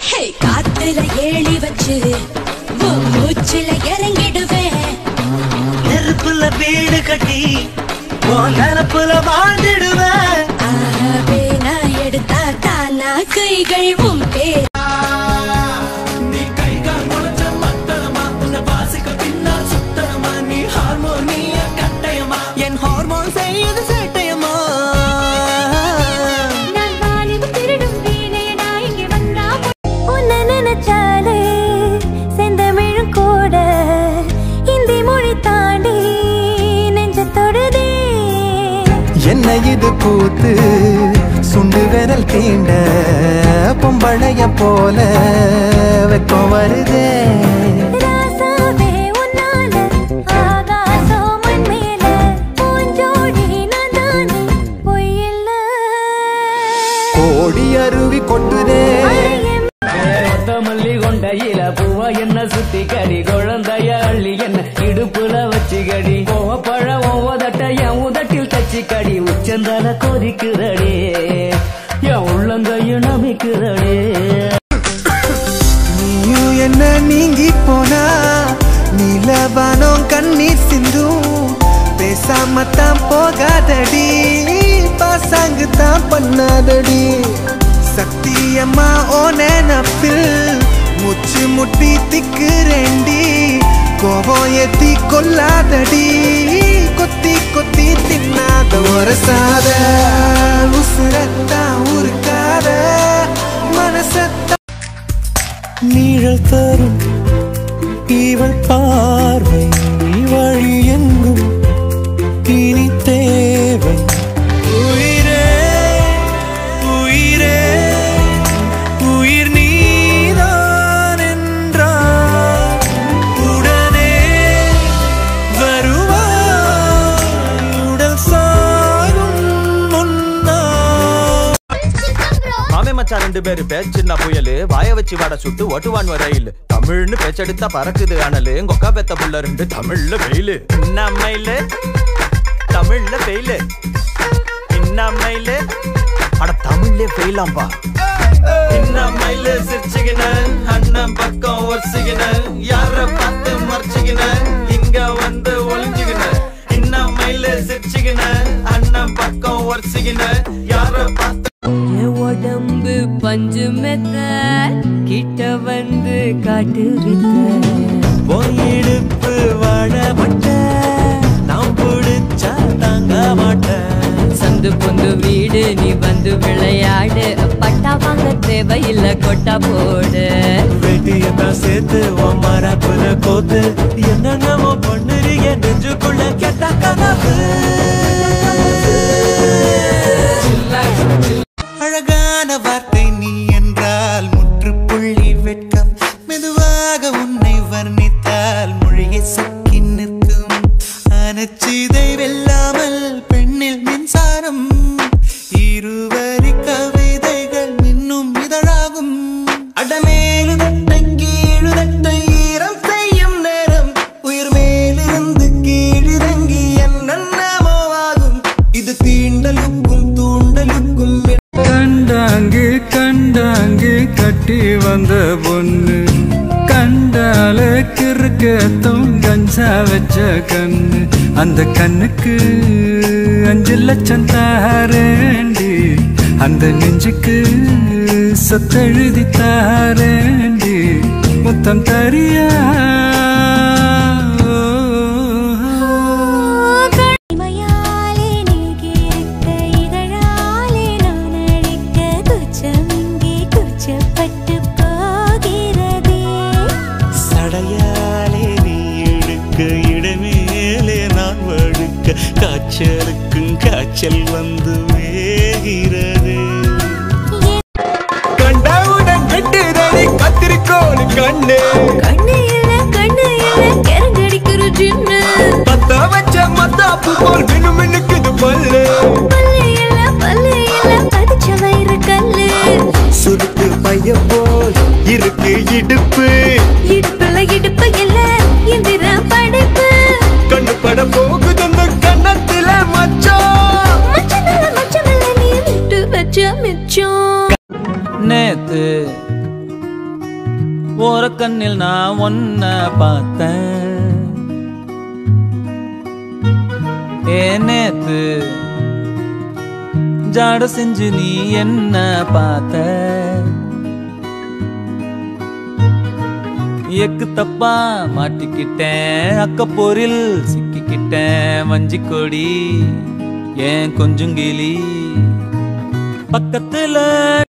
ஹே, காத்துல ஏழி வச்சு உன் மூச்சுல இறங்கிடுவேன் நெருப்புல வீடு கட்டி உன் நினப்புல வாழ்ந்துடுவேன் ஆகவே நான் எடுத்தா தானா கைகள் உன் பேர் நீ கை கால் முளைச்ச மத்தளமா உன்னை வாசிக்க பின்னால் சுத்தரமா நீ ஹார்மோனிய கட்டயமா என் ஹார்மோன் செய்யுது சேட்டையமா நான் வாலிப திருடும் வீணையடா இங்கே வந்தா உன்னை நினைச்சாலே செந்தமிழும் கூட இந்தி மொழி தாண்டி நெஞ்ச தொடுதே என்ன இது கூத்து சுண்டு விரல் தீண்ட பொம்பளைய போல வெக்கம் வருதே ராசாவே உன்னால ஆகாசம் மண் மேல பூஞ்சோடி நான் தானே பொய்யில்ல கோடி அருவி கொட்டுதே அழகே மல்லி கொண்டையில பூவா என்ன சுத்தி கடி குழந்தைய அள்ளி என்ன இடுப்புல வச்சு கடி கோவப்பழ ஒவ்வொதட்ட என் உதட்டில் தச்சு கடி உச்சந்தால கொதிக்குதடே என் உள்ளங்கையும் நமிக்குதடே நீயும் என்ன நீங்கி போனா நீலவானம் கண்ணீர் சிந்தும் பேசாம தான் போகாதடி பாசாங்கு தான் பண்ணாதடி சத்தியம்மா ஓ நினப்பில் முச்சு முட்டி திக்குறேண்டி கோபம் ஏத்தி கொல்லாதடி கொத்தி கொத்தி தின்னாத ஒரசாத உசுரத்தான் உருக்காத மனசத்தான் நீழல் தரும் இவள் பார்வை வழி எங்கும் இனி தேவை உயிரே உயிரே உயிர் நீதான் என்றால் உடனே வருவாய் உடல் சாகும் முன்னால் மாமே மச்சான் ரெண்டு பேரு பேச்சின்னா புயலு வாய வச்சு வட சுட்டு ஓட்டுவான் ரயில் தமிழ்னு பேச்செடுத்தா பறக்குது அனலு கொக்கா பெத்த புள்ள ரெண்டு தமிழ்ல வெயிலு இன்னமையில தமிழ்ல வெயிலு இன்னமையில அட தமிழ்ல வெயிலாம்பா இன்னமையில சிரிச்சுக்கின அண்ணன் பக்கம் ஒரிச்சுக்கின யார பார்த்து மறைச்சுக்கின இங்க வந்து ஒளிஞ்சுக்கின இன்னமையில சிரிச்சுக்கின அண்ணன் பக்கம் ஒரிச்சுக்கின யார பார்த்து என் உடம்பு பஞ்சு மெத்த கிட்ட வந்து காட்டு இடுப்பு வாழப்பட்ட நான் பிடிச்சா தாங்க மாட்டேன் சந்து பொந்து வீடு நீ வந்து விளையாடு பட்டா வாங்க தேவையில்லை கொட்டா போடு வெட்டியத்தான் சேர்த்து உன் மரப்புல கோத்து என்னென்னமோ பண்ணுறீங்க நெஞ்சுக்குள்ள கெட்ட கனவு அழகான வார்த்தை நீ என்றால் முற்றுப்புள்ளி வெட்கம் மெதுவாக உன்னை வர்ணித்தால் மொழியை சொக்கி நிற்கும் அனச்சிதை வெல்லாமல் பெண்ணில் மின்சாரம் இருவரி கவிதைகள் மின்னும் இதழாகும் அடமேலு தட்டை கீழு தட்டை ஈரம் செய்யும் நேரம் உயிர் மேலிருந்து கீழிறங்கி என்னென்னமோ ஆகும் இது தீண்டலுக்கும் தூண்டலுக்கும் கண்டாங்கு கண்டாங்கு கட்டி வந்த பொண்ணு கண்டால கிறுக்கத்தும் கஞ்சா வச்ச கண்ணு அந்த கண்ணுக்கு அஞ்சு லட்சம் தாரேண்டி அந்த நெஞ்சுக்கு சொத்தெழுதி தாரேண்டி மொத்தம் தரியா கனிமையாலே நீ கேட்ட இதழாலே நான் அழைக்க துச்சம் இங்கே கூச்சப்பட்டு போகிறதே சடையாலே நீ இழுக்க இடமேலே நான் வழுக்க காய்ச்சலுக்கும் காய்ச்சல் வந்து வேகிறது கண்டவுடன் வெட்டுதடி கத்திரிக்கோள் கண்ணு கண்ணு இல்ல கண்ணு இல்ல கரங்கடிக்கிற ஜின்னு பத்த வச்ச மத்தாப்பு போல் மினு மினுக்குது பல்லு பல்லு இல்ல பல்லு இல்ல பதிச்ச வயிறு கல்லு சுருக்கு பைய போல் இருக்கு இடுப்பு இடுப்புல இடுப்பு இல்ல எந்திர படைப்பு கண்ணு பட போகுது அந்த கண்ணத்துல மச்சான் மச்சமில்ல மச்சமில்ல நீ விட்டு வச்ச மிச்சம் நேத்து ஓரக்கண்ணில் நான் ஒன்ன பார்த்தேன் ஏ நேத்து ஜாட செஞ்சு நீ என்ன பார்த்த எக்கு தப்பா மாட்டிக்கிட்டேன் அக்கப்போரில் சிக்கிக்கிட்டேன் வஞ்சி கொடி ஏன் கொஞ்சங்கிளி பக்கத்துல